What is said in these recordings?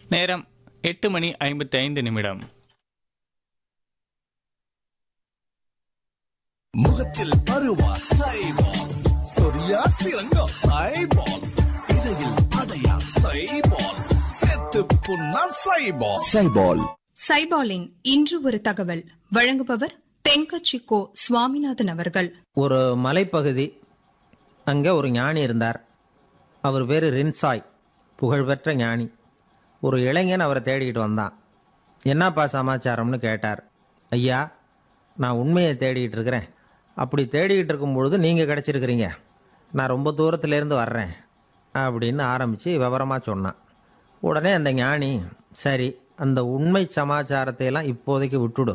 நேரம் எட்டு மணி ஐம்பத்தி ஐந்து நிமிடம் முகத்தில் பருவா சைபால் சொரியா சிறங்கா சைபால் இடையில் அடையா சைபால் செத்து புண்ணா சைபால் சைபால் சைபாலின் இன்று ஒரு தகவல் வழங்குபவர் தென்கட்சி கோ சுவாமிநாதன் அவர்கள் ஒரு மலைப்பகுதி அங்கே ஒரு ஞானி இருந்தார் அவர் பேர் ரின்சாய் புகழ்பெற்ற ஞானி ஒரு இளைஞன் அவரை தேடிக்கிட்டு வந்தான் என்னப்பா சமாச்சாரம்னு கேட்டார் ஐயா நான் உண்மையை தேடிக்கிட்டு இருக்கிறேன் அப்படி தேடிக்கிட்டு இருக்கும் பொழுது நீங்கள் கிடச்சிருக்கிறீங்க நான் ரொம்ப தூரத்துலேருந்து வர்றேன் அப்படின்னு ஆரம்பித்து விவரமாக சொன்னான் உடனே அந்த ஞானி சரி அந்த உண்மை சமாச்சாரத்தை எல்லாம் இப்போதைக்கு விட்டுடு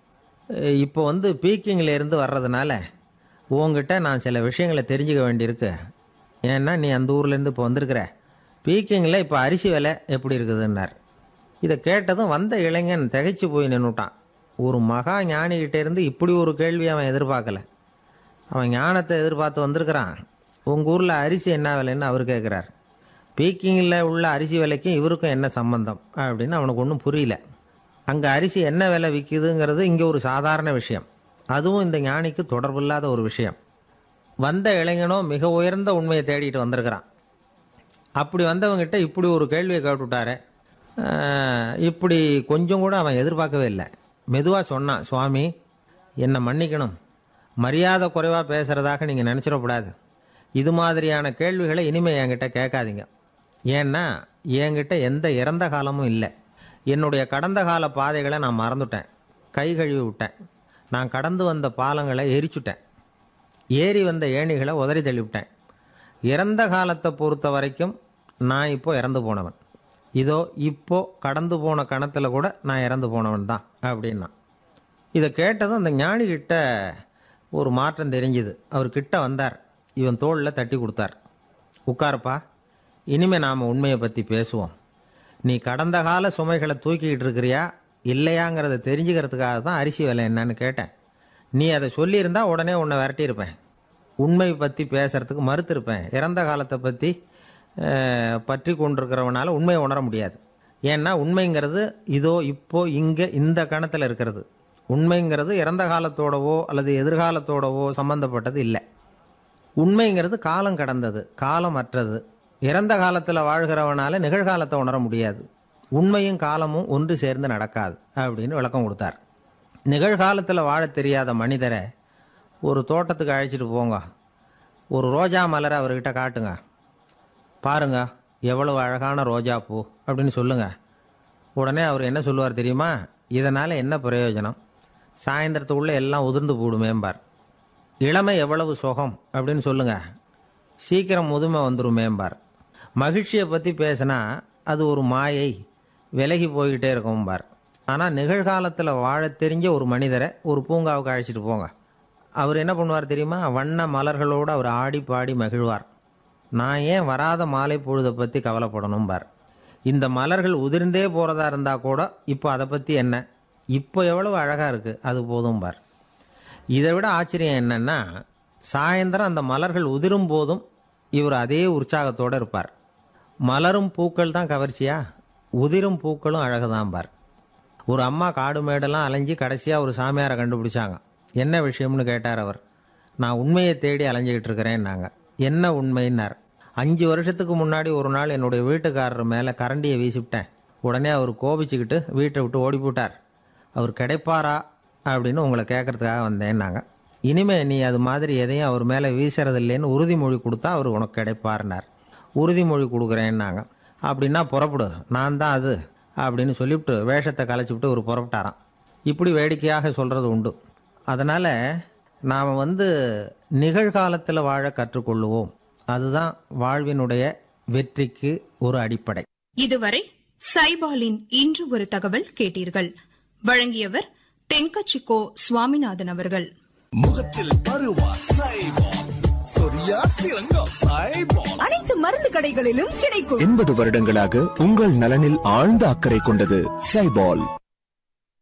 அஹ் இப்போ வந்து பீக்கிங்ல இருந்து வர்றதுனால உங்ககிட்ட நான் சில விஷயங்களை தெரிஞ்சுக்க வேண்டியிருக்கு ஏன்னா நீ அந்த ஊர்லேருந்து இப்போ வந்திருக்கிற பீக்கிங்கில் இப்போ அரிசி விலை எப்படி இருக்குதுன்னார் இதை கேட்டதும் வந்த இளைஞன் திகைச்சு போய் நின்றுட்டான் ஒரு மகா ஞானிகிட்ட இருந்து இப்படி ஒரு கேள்வி அவன் எதிர்பார்க்கல அவன் ஞானத்தை எதிர்பார்த்து வந்திருக்கிறான் உங்கள் ஊரில் அரிசி என்ன விலைன்னு அவர் கேட்குறார் பீக்கிங்கில் உள்ள அரிசி விலைக்கும் இவருக்கும் என்ன சம்பந்தம் அப்படின்னு அவனுக்கு ஒன்றும் புரியல அங்கே அரிசி என்ன விலை விற்கிதுங்கிறது இங்கே ஒரு சாதாரண விஷயம் அதுவும் இந்த ஞானிக்கு தொடர்பில்லாத ஒரு விஷயம் வந்த இளைஞனோ மிக உயர்ந்த உண்மையை தேடிட்டு வந்திருக்கிறான் அப்படி வந்தவங்கிட்ட இப்படி ஒரு கேள்வியை கேட்டுவிட்டாரே ஆஹ், இப்படி கொஞ்சம் கூட அவன் எதிர்பார்க்கவே இல்லை மெதுவாக சொன்னான் சுவாமி என்னை மன்னிக்கணும் மரியாதை குறைவாக பேசுகிறதாக நீங்கள் நினச்சிடக்கூடாது இது மாதிரியான கேள்விகளை இனிமேல் என்கிட்ட கேட்காதீங்க ஏன்னா என்கிட்ட எந்த இறந்த காலமும் இல்லை என்னுடைய கடந்த கால பாதைகளை நான் மறந்துட்டேன் கை கழுவி விட்டேன் நான் கடந்து வந்த பாலங்களை எரிச்சுட்டேன் ஏறி வந்த ஏணிகளை உதறி தள்ளிவிட்டேன் இறந்த காலத்தை பொறுத்த வரைக்கும் நான் இப்போ இறந்து போனவன் இதோ இப்போ கடந்து போன கணத்தில் கூட நான் இறந்து போனவன் தான் அப்படின்னா இதை கேட்டதும் அந்த ஞானிகிட்ட ஒரு மாற்றம் தெரிஞ்சுது அவர் கிட்ட வந்தார் இவன் தோளில் தட்டி கொடுத்தார் உட்காருப்பா இனிமே நாம் உண்மையை பற்றி பேசுவோம் நீ கடந்த கால சுமைகளை தூக்கிக்கிட்டு இருக்கிறியா இல்லையாங்கிறத தெரிஞ்சுக்கிறதுக்காக தான் அரிசி விலை என்னன்னு கேட்டேன் நீ அதை சொல்லியிருந்தா உடனே உன்னை விரட்டியிருப்பேன் உண்மை பற்றி பேசுறதுக்கு மறுத்திருப்பேன் இறந்த காலத்தை பற்றி அஹ், பற்றி கொண்டிருக்கிறவனால உண்மையை உணர முடியாது ஏன்னா உண்மைங்கிறது இதோ இப்போ இங்கே இந்த கணத்தில் இருக்கிறது உண்மைங்கிறது இறந்த காலத்தோடவோ அல்லது எதிர்காலத்தோடவோ சம்பந்தப்பட்டது இல்லை உண்மைங்கிறது காலம் கடந்தது காலம் அற்றது இறந்த காலத்தில் வாழ்கிறவனால நிகழ்காலத்தை உணர முடியாது உண்மையும் காலமும் ஒன்று சேர்ந்து நடக்காது அப்படின்னு விளக்கம் கொடுத்தார் நிகழ்காலத்தில் வாழத் தெரியாத மனிதரை ஒரு தோட்டத்துக்கு அழைச்சிட்டு போங்க ஒரு ரோஜா மலரை அவர்கிட்ட காட்டுங்க பாருங்க எவ்வளவு அழகான ரோஜா பூ அப்படின்னு சொல்லுங்க உடனே அவர் என்ன சொல்லுவார் தெரியுமா இதனால் என்ன பிரயோஜனம் சாயந்தரத்துக்குள்ளே எல்லாம் உதிர்ந்து போடுமேம்பார் இளமை எவ்வளவு சுகம் அப்படின்னு சொல்லுங்க சீக்கிரம் முதுமை வந்துருமேம்பார் மகிழ்ச்சியை பற்றி பேசினா அது ஒரு மாயை விலகி போய்கிட்டே இருக்கும்பார் ஆனால் நிகழ்காலத்தில் வாழத் தெரிஞ்ச ஒரு மனிதரை ஒரு பூங்காவுக்கு அழைச்சிட்டு போங்க அவர் என்ன பண்ணுவார் தெரியுமா வண்ண மலர்களோடு அவர் ஆடி பாடி மகிழ்வார் நான் ஏன் வராத மாலை பொழுதை பற்றி கவலைப்படணும்பார் இந்த மலர்கள் உதிர்ந்தே போகிறதா இருந்தால் கூட இப்போ அதை பற்றி என்ன இப்போ எவ்வளவு அழகாக இருக்குது அது போதும்பார் இதை விட ஆச்சரியம் என்னன்னா சாயந்தரம் அந்த மலர்கள் உதிரும் போதும் இவர் அதே உற்சாகத்தோடு இருப்பார் மலரும் பூக்கள் தான் கவர்ச்சியா உதிரும் பூக்களும் அழகுதான் பார் ஒரு அம்மா காடு மேடெல்லாம் அலைஞ்சு கடைசியாக ஒரு சாமியாரை கண்டுபிடிச்சாங்க என்ன விஷயம்னு கேட்டார் அவர் நான் உண்மையை தேடி அலைஞ்சிக்கிட்டு இருக்கிறேன்னாங்க என்ன உண்மைன்னார் அஞ்சு வருஷத்துக்கு முன்னாடி ஒரு நாள் என்னுடைய வீட்டுக்காரர் மேலே கரண்டியை வீசிவிட்டேன் உடனே அவர் கோபிச்சுக்கிட்டு வீட்டை விட்டு ஓடி போட்டார் அவர் கிடைப்பாரா அப்படின்னு உங்களை கேட்கறதுக்காக வந்தேன்னாங்க இனிமே நீ அது மாதிரி எதையும் அவர் மேலே வீசுறது இல்லைன்னு உறுதிமொழி கொடுத்தா அவர் உனக்கு கிடைப்பாருனார் உறுதிமொழி கொடுக்குறேன்னாங்க அப்படின்னா புறப்படு நான் தான் அது அப்படின்னு சொல்லிவிட்டு வேஷத்தை கலைச்சிவிட்டு ஒரு புறப்பட்டாராம் இப்படி வேடிக்கையாக சொல்கிறது உண்டு அதனால் நாம் வந்து நிகழ்காலத்தில் வாழ கற்றுக்கொள்ளுவோம் அதுதான் வாழ்வினுடைய வெற்றிக்கு ஒரு அடிப்படை இதுவரை சைபாலின் இன்று ஒரு தகவல் கேட்டீர்கள் வழங்கியவர் தென்கட்சி கோ சுவாமிநாதன் அவர்கள் முகத்தில் பருவா சைபால் சொரியா சிறங்கா சைபால் அனைத்து மருந்து கடைகளிலும் கிடைக்கும் எண்பது வருடங்களாக உங்கள் நலனில் ஆழ்ந்த அக்கறை கொண்டது சைபால்